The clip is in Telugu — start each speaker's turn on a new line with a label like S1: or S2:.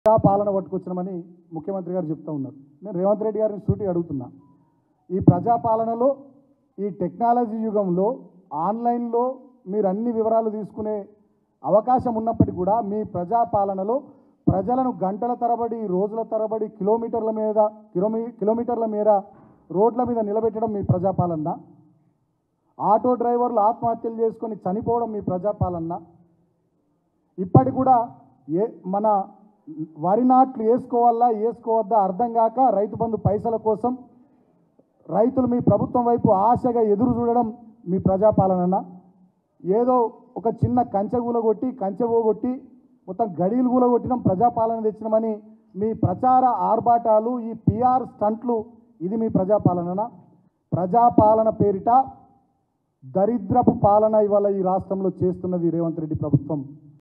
S1: ప్రజా పాలన పట్టుకొచ్చినామని ముఖ్యమంత్రి గారు చెప్తా ఉన్నారు నేను రేవంత్ రెడ్డి గారిని సూటి అడుగుతున్నా ఈ ప్రజాపాలనలో ఈ టెక్నాలజీ యుగంలో ఆన్లైన్లో మీరు అన్ని వివరాలు తీసుకునే అవకాశం ఉన్నప్పటికీ కూడా మీ ప్రజాపాలనలో ప్రజలను గంటల తరబడి రోజుల తరబడి కిలోమీటర్ల మీద కిలోమీ కిలోమీటర్ల మేర రోడ్ల మీద నిలబెట్టడం మీ ప్రజాపాలన ఆటో డ్రైవర్లు ఆత్మహత్యలు చేసుకొని చనిపోవడం మీ ప్రజాపాలన ఇప్పటి కూడా ఏ మన వరి నాట్లు వేసుకోవాలా వేసుకోవద్దా అర్థం కాక రైతు బంధు పైసల కోసం రైతులు మీ ప్రభుత్వం వైపు ఆశగా ఎదురు చూడడం మీ ప్రజాపాలన ఏదో ఒక చిన్న కంచె కూలగొట్టి కంచె పోగొట్టి మొత్తం గడీలు కూలగొట్టినాం ప్రజాపాలన తెచ్చినామని మీ ప్రచార ఆర్భాటాలు ఈ పిఆర్ స్టంట్లు ఇది మీ ప్రజాపాలన ప్రజాపాలన పేరిట దరిద్రపు పాలన ఇవాళ ఈ రాష్ట్రంలో చేస్తున్నది రేవంత్ రెడ్డి ప్రభుత్వం